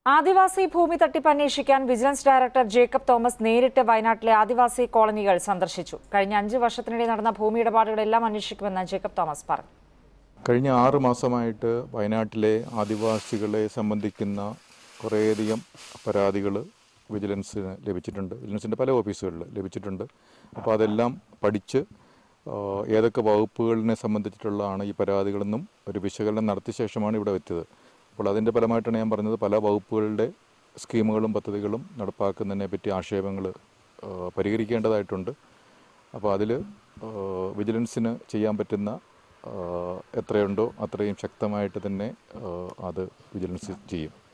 ആദിവാസി ഭൂമി തട്ടിപ്പ് അന്വേഷിക്കാൻ വിജിലൻസ് ഡയറക്ടർ ജേക്കബ് തോമസ് നേരിട്ട് വയനാട്ടിലെ ആദിവാസി കോളനികൾ സന്ദർശിച്ചു കഴിഞ്ഞ അഞ്ച് വർഷത്തിനിടെ നടന്ന ഭൂമി ഇടപാടുകളെല്ലാം അന്വേഷിക്കുമെന്ന് ജേക്കബ് തോമസ് പറഞ്ഞു കഴിഞ്ഞ ആറ് മാസമായിട്ട് വയനാട്ടിലെ ആദിവാസികളെ സംബന്ധിക്കുന്ന കുറേയധികം പരാതികൾ വിജിലൻസിന് ലഭിച്ചിട്ടുണ്ട് വിജിലൻസിൻ്റെ പല ഓഫീസുകളിൽ ലഭിച്ചിട്ടുണ്ട് അപ്പോൾ അതെല്ലാം പഠിച്ച് ആ, ഏതൊക്കെ വകുപ്പുകളിനെ സംബന്ധിച്ചിട്ടുള്ളതാണ് ഈ പരാതികളെന്നും ഒരു വിശകലനം നടത്തിയ ശേഷമാണ് ഇവിടെ എത്തിയത് അപ്പോൾ അതിൻ്റെ ഫലമായിട്ടാണ് ഞാൻ പറഞ്ഞത് പല വകുപ്പുകളുടെ സ്കീമുകളും പദ്ധതികളും നടപ്പാക്കുന്നതിനെ പറ്റി ആക്ഷേപങ്ങൾ പരിഹരിക്കേണ്ടതായിട്ടുണ്ട് അപ്പോൾ അതിൽ വിജിലൻസിന് ചെയ്യാൻ പറ്റുന്ന ആ, എത്രയുണ്ടോ അത്രയും ശക്തമായിട്ട് തന്നെ ആ, അത് വിജിലൻസ് ചെയ്യും